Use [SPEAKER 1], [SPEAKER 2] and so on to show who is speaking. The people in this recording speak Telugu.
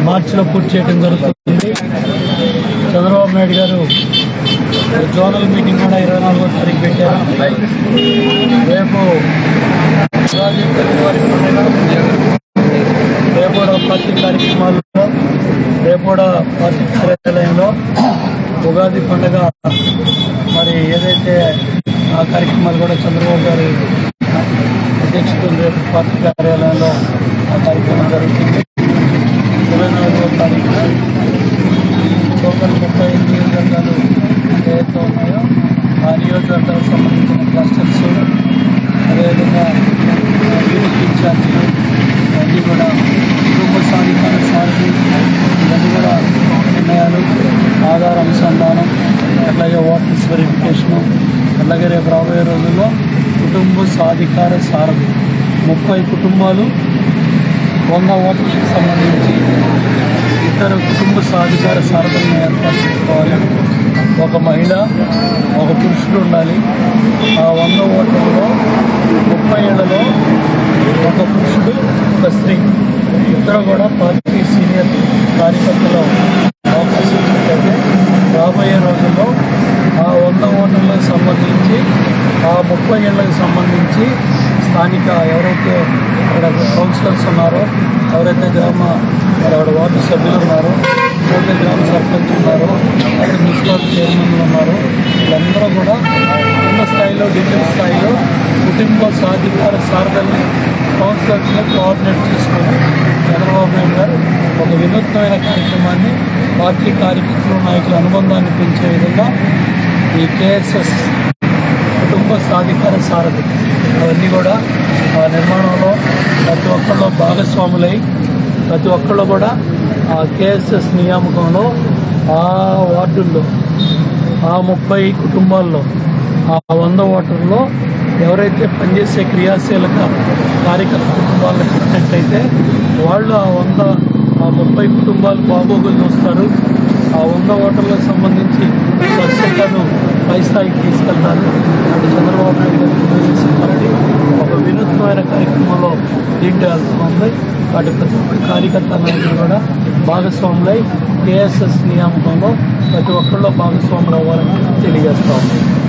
[SPEAKER 1] మార్చిలో పూర్తి చేయడం జరుగుతుంది చంద్రబాబు నాయుడు గారు జోనల్ మీటింగ్ కూడా ఇరవై నాలుగో తారీఖు పెట్టారు రేపు ఉగాది తెలుగువారి పండుగ రేపు కూడా పార్టీ కార్యక్రమాల్లో రేపు కూడా పార్టీ కార్యాలయంలో ఉగాది పండుగ మరి ఏదైతే ఆ కార్యక్రమాలు కూడా చంద్రబాబు గారి అధ్యక్షతన రేపు పార్టీ కార్యాలయంలో ఆ కార్యక్రమం జరుగుతుంది ఇరవై నాలుగవ తారీఖు టోటల్ ముప్పై ఎనిమిది నియోజకవర్గాలు ఏవైతే ఉన్నాయో ఆ నియోజకవర్గాలకు సంబంధించిన క్లస్టర్స్ అదేవిధంగా యూనిట్ ఇన్ఛార్జీలు అన్నీ కూడా కుటుంబ సాధికార సారథి ఇవన్నీ కూడా నిర్ణయాలు ఆధార అనుసంధానం అట్లాగే ఓటర్స్ వెరిఫికేషను అట్లాగే రేపు రాబోయే రోజుల్లో కుటుంబ సాధికార సారథి ముప్పై కుటుంబాలు వంద ఓటర్లకు సంబంధించి ఇద్దరు కుటుంబ సాధికార సారథులను ఏర్పాటు చేసుకోవాలి ఒక మహిళ ఒక పురుషుడు ఉండాలి ఆ వంద ఓట్లలో ముప్పై ఏళ్లలో ఒక పురుషుడు ఒక స్త్రీ ఇద్దరు కూడా పార్టీ సీనియర్ కార్యకర్తలు అవకాశం ఇచ్చినట్లయితే రాబోయే రోజుల్లో ఆ వంద ఓటర్లకు సంబంధించి ఆ ముప్పై ఏళ్ళకి సంబంధించి స్థానిక ఎవరైతే అక్కడ కౌన్సిలర్స్ ఉన్నారో ఎవరైతే గ్రామ మరి అక్కడ వార్డు సభ్యులు ఉన్నారో ఎవరైతే గ్రామ సర్పంచ్ ఉన్నారో అక్కడ మున్సిపల్ చైర్మన్లు ఉన్నారో వీళ్ళందరూ కూడా ఉన్న స్థాయిలో డివిజన్ స్థాయిలో కుటుంబ సాధికార సారథల్ని కౌన్సిలర్స్ని కోఆర్డినేట్ చేసుకొని చంద్రబాబు నాయుడు గారు ఒక వినూత్నమైన కార్యక్రమాన్ని పార్టీ కార్యకర్తలు నాయకుల అనుబంధాన్ని పెంచే విధంగా ఈ కేఎస్ఎస్ కుటుంబ సాధికార సారథి అవన్నీ కూడా ఆ నిర్మాణంలో ప్రతి ఒక్కళ్ళు భాగస్వాములై ప్రతి ఒక్కళ్ళు కూడా ఆ కేఎస్ఎస్ నియామకంలో ఆ వార్డుల్లో ఆ ముప్పై కుటుంబాల్లో ఆ వంద ఓటర్లో ఎవరైతే పనిచేసే క్రియాశీలక కార్యకర్త కుటుంబాలను పెట్టినట్టయితే వాళ్ళు ఆ వంద ఆ ముప్పై కుటుంబాలు బాగోగులు చూస్తారు ఆ వంద ఓటర్లకు సంబంధించి స్వచ్ఛతను పై స్థాయికి తీసుకెళ్తారు అంటే చంద్రబాబు నాయుడు గారు నిర్ణయించారని ఒక వినూత్నమైన కార్యక్రమంలో దీంట్లో వెళ్తుంది వాటి ప్రతి ఒక్కరి కార్యకర్త నాయకులు కూడా భాగస్వాములై కేఎస్ఎస్ నియామకంలో ప్రతి ఒక్కరిలో భాగస్వాములు అవ్వాలని తెలియజేస్తా ఉంది